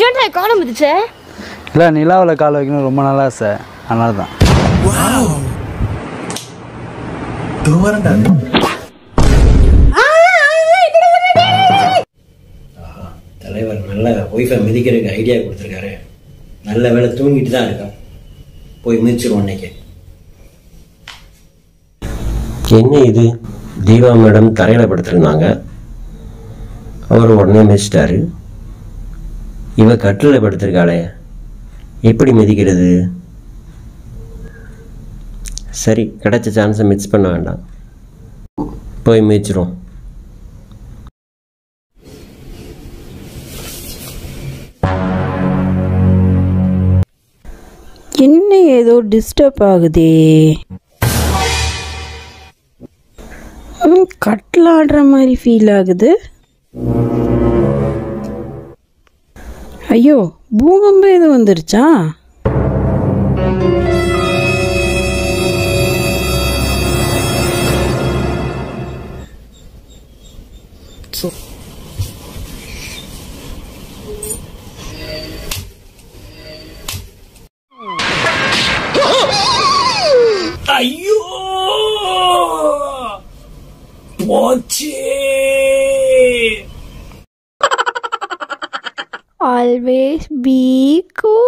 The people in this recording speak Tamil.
ஏன்டா காலம் மிதிச்ச இல்லை நிலாவில் கால் வைக்கணும் ரொம்ப நல்லா ஆசை அதனால தான் தலைவர் நல்ல ஒய்ஃபை மிதிக்கிறதுக்கு ஐடியா கொடுத்துருக்காரு நல்ல வேலை தூங்கிட்டு தான் இருக்கா போய் மிதிச்சிருவோம் இன்னைக்கு என்ன இது தீபா மேடம் தரையில் படுத்திருந்தாங்க அவர் உடனே மிதிச்சிட்டாரு இவ கட்டில் படுத்திருக்காளே எப்படி மிதிக்கிறது சரி கிடைச்ச சான்ஸை மிஸ் பண்ண வேண்டாம் போய் மிதிச்சிரும் என்ன ஏதோ டிஸ்டர்ப் ஆகுதே ம், கட்டில் ஆடுற மாதிரி ஃபீல் ஆகுது ஐயோ பூகம்பம் எதுவும் வந்துருச்சா ஆல்வேஸ் பி கூல்